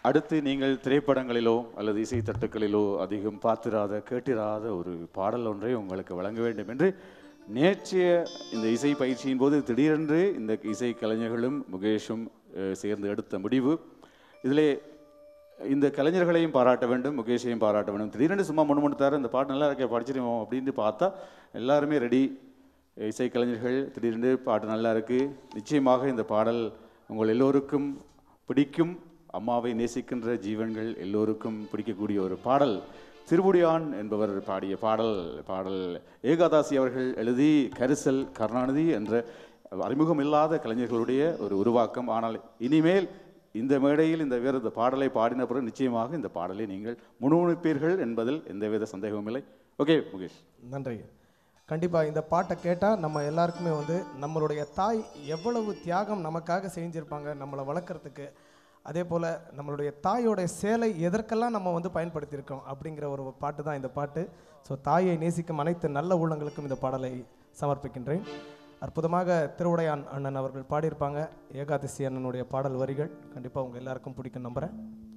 அடுத்து நீங்கள் திரைப்படங்களிலோ அல்லது இசைத்தட்டுக்களிலோ அதிகம் பார்த்திராத கேட்டிராத ஒரு பாடல் ஒன்றை உங்களுக்கு வழங்க வேண்டும் என்று நேற்றைய இந்த இசை பயிற்சியின் போது திடீரென்று இந்த இசை கலைஞர்களும் முகேஷும் அஹ், சேர்ந்து எடுத்த முடிவு இதிலே இந்த கலைஞர்களையும் பாராட்ட வேண்டும் முகேஷையும் பாராட்ட வேண்டும் திடீரென்று சும்மா முன்னு முன்னுத்தாரு இந்த பாட்டு நல்லா இருக்கே படிச்சிருவோம் அப்படின்னு பார்த்தா எல்லாருமே ரெடி இசை கலைஞர்கள் திடீரென்று பாட்டு நல்லா இருக்கு நிச்சயமாக இந்த பாடல் உங்கள் எல்லோருக்கும் பிடிக்கும் அம்மாவை நேசிக்கின்ற ஜீவன்கள் எல்லோருக்கும் பிடிக்கக்கூடிய ஒரு பாடல் திருவுடியான் என்பவர் பாடிய பாடல் பாடல் ஏகாதாசி அவர்கள் எழுதி கரிசல் கருணாநிதி என்ற அறிமுகம் இல்லாத கலைஞர்களுடைய ஒரு உருவாக்கம் ஆனால் இனிமேல் இந்த மேடையில் இந்த வேறு இந்த பாடலை பாடின பிறகு நிச்சயமாக இந்த பாடலை நீங்கள் முணுமுணுப்பீர்கள் என்பதில் எந்தவித சந்தேகமும் இல்லை ஓகே முகேஷ் நன்றி கண்டிப்பாக இந்த பாட்டை கேட்டால் நம்ம எல்லாருக்குமே வந்து நம்மளுடைய தாய் எவ்வளவு தியாகம் நமக்காக செஞ்சுருப்பாங்க நம்மளை வளர்க்குறதுக்கு அதே போல் நம்மளுடைய தாயோடைய சேலை எதற்கெல்லாம் நம்ம வந்து பயன்படுத்தியிருக்கோம் அப்படிங்கிற ஒரு பாட்டு தான் இந்த பாட்டு ஸோ தாயை நேசிக்கும் அனைத்து நல்ல உள்ளங்களுக்கும் இந்த பாடலை சமர்ப்பிக்கின்றேன் அற்புதமாக திருவுடையான் அண்ணன் அவர்கள் பாடியிருப்பாங்க ஏகாதசி அண்ணனுடைய பாடல் வரிகள் கண்டிப்பாக உங்கள் எல்லாருக்கும் பிடிக்கும் நம்புகிறேன்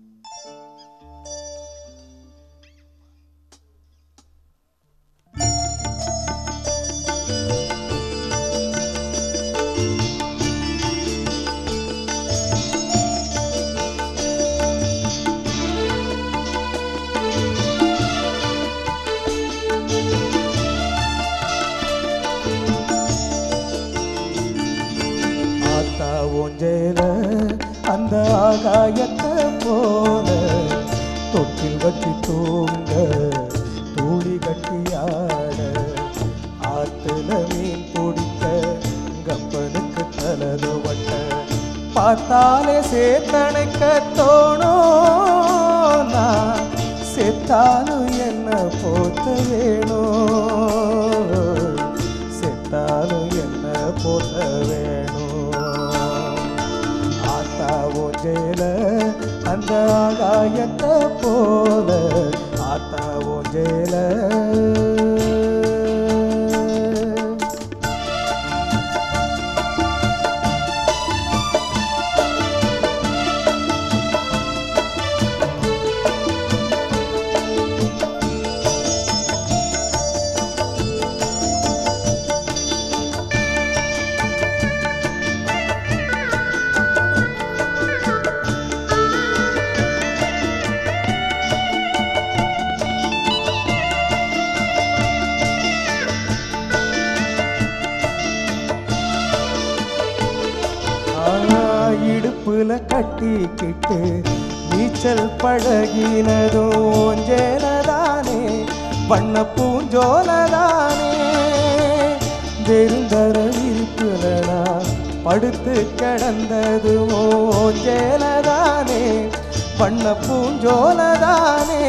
ஆத்தா ஊஞ்சேல அந்த ஆகாயத்தை போல தொட்டில் கட்டி தூங்க தூளி கட்டி ஆட ஆத்துல மீன் பிடிக்க கப்பனுக்கு தலது வட்ட பார்த்தாலே சேத்தனைக்க தோணும் நான் செத்தாலும் என்ன போத்த வேணும் செத்தாலும் என்ன போத்த வேணும் ஆத்தாவும் ஜெயில அந்த ஆகாயத்தை போல ஆத்தாவும் ஜெயில ஆனா இடுப்புல கட்டிக்கிட்டு நீச்சல் பழகினதும் ஓஞ்சேலதானே வண்ண பூஞ்சோலதானே வெறுந்தர விரிப்புலனா படுத்து கிடந்தது ஓஞ்சேலதானே வண்ண பூஞ்சோலதானே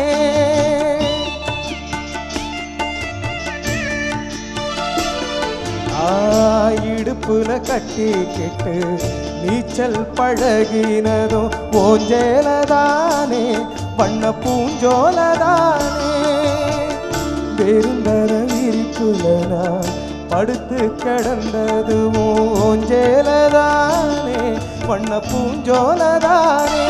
ஆ, இடுப்புல கட்டிக்கிட்டு நீச்சல் பழகினதும் ஓஞ்சேலதானே வண்ண பூஞ்சோலதானே பெருந்தர விரிப்புலனா படுத்து கிடந்தது ஓஞ்சேலதானே வண்ண பூஞ்சோலதானே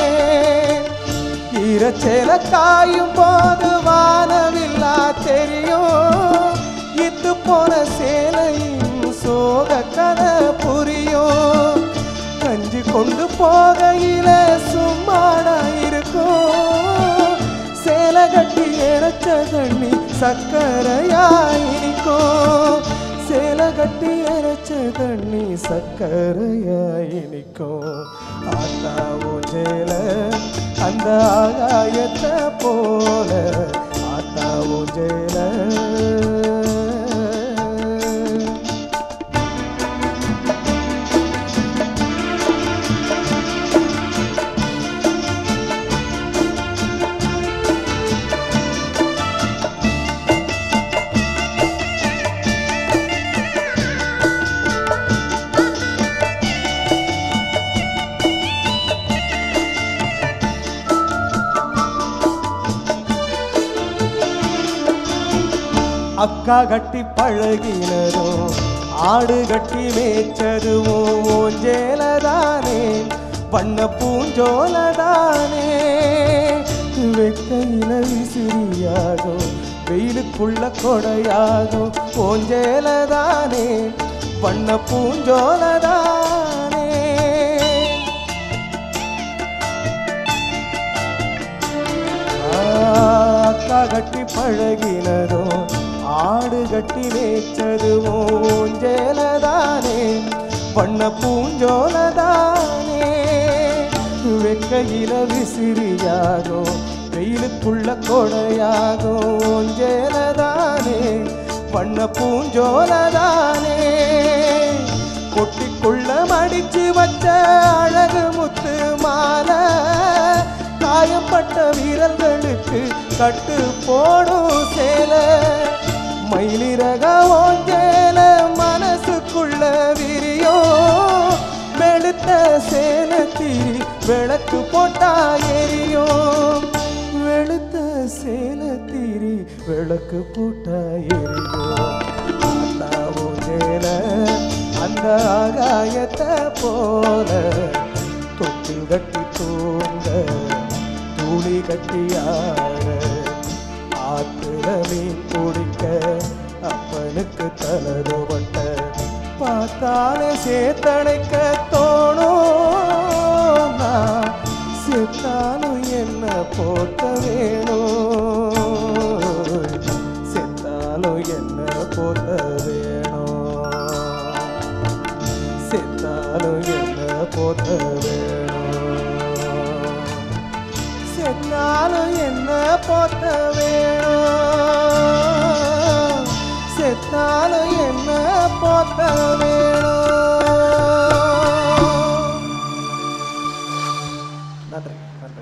ஈரச்சேல காயும் போது வானவில்லா தெரியும் இத்து போன சேலையும் சோக கதை புரியும் கஞ்சி கொண்டு போகையில சும்மாடா இருக்கும் சேலை கட்டி இறைச்ச தண்ணி சக்கரையாயினிக்கும் சேலை கட்டி இறைச்ச தண்ணி சக்கரையாயினிக்கும் ஆத்தாவோ ஜேல அந்த ஆகாயத்தை போல ஆத்தாவோ ஜேல அக்கா கட்டி பழகினதும் ஆடு கட்டி மேய்ச்சதுவும் ஓஞ்சேலதானே வண்ண பூஞ்சோலதானே வெக்கையில விசிறியாகும் வெயிலுக்குள்ள கொடையாகும் பூஞ்சேலதானே வண்ண பூஞ்சோலதானே அக்கா கட்டி பழகினதோ ஆடு கட்டி மேய்ச்சதுவோ ஊஞ்சேலதானே பண்ண பூஞ்சோலதானே வெக்கையில விசிறியாகோ வெயிலுக்குள்ள கொடையாகோ ஊஞ்சேலதானே பண்ண பூஞ்சோலதானே கொட்டிக்குள்ள மடிச்சு வச்ச அழகு முத்து மாலை காயப்பட்ட வீரர்களுக்கு கட்டு போடும் சேல மயிலிறக ஓஞ்சேல மனசுக்குள்ள விரியோ வெளுத்த சேல தீரி விளக்கு போட்டா எரியும் வெளுத்த சேல தீரி விளக்கு போட்டா எரியும் அந்த ஊஞ்சேல அந்த ஆகாயத்தை போல தொட்டு கட்டி தூங்க தூளி கட்டியாட ஆத்துல மீன் பிடிக்க அப்பனுக்கு தலதுவட்ட பார்த்தாலே சேத்தடைக்க தோணும் நான் செத்தாலும் என்ன போட்ட வேணும் செத்தாலும் என்ன போட்ட வேணும் செத்தாலும் என்ன போத்த வேணும் செத்தாலும் என்ன போத்த வேணும் செத்தாலும் என்ன போத்த வேணும் நன்றி நன்றி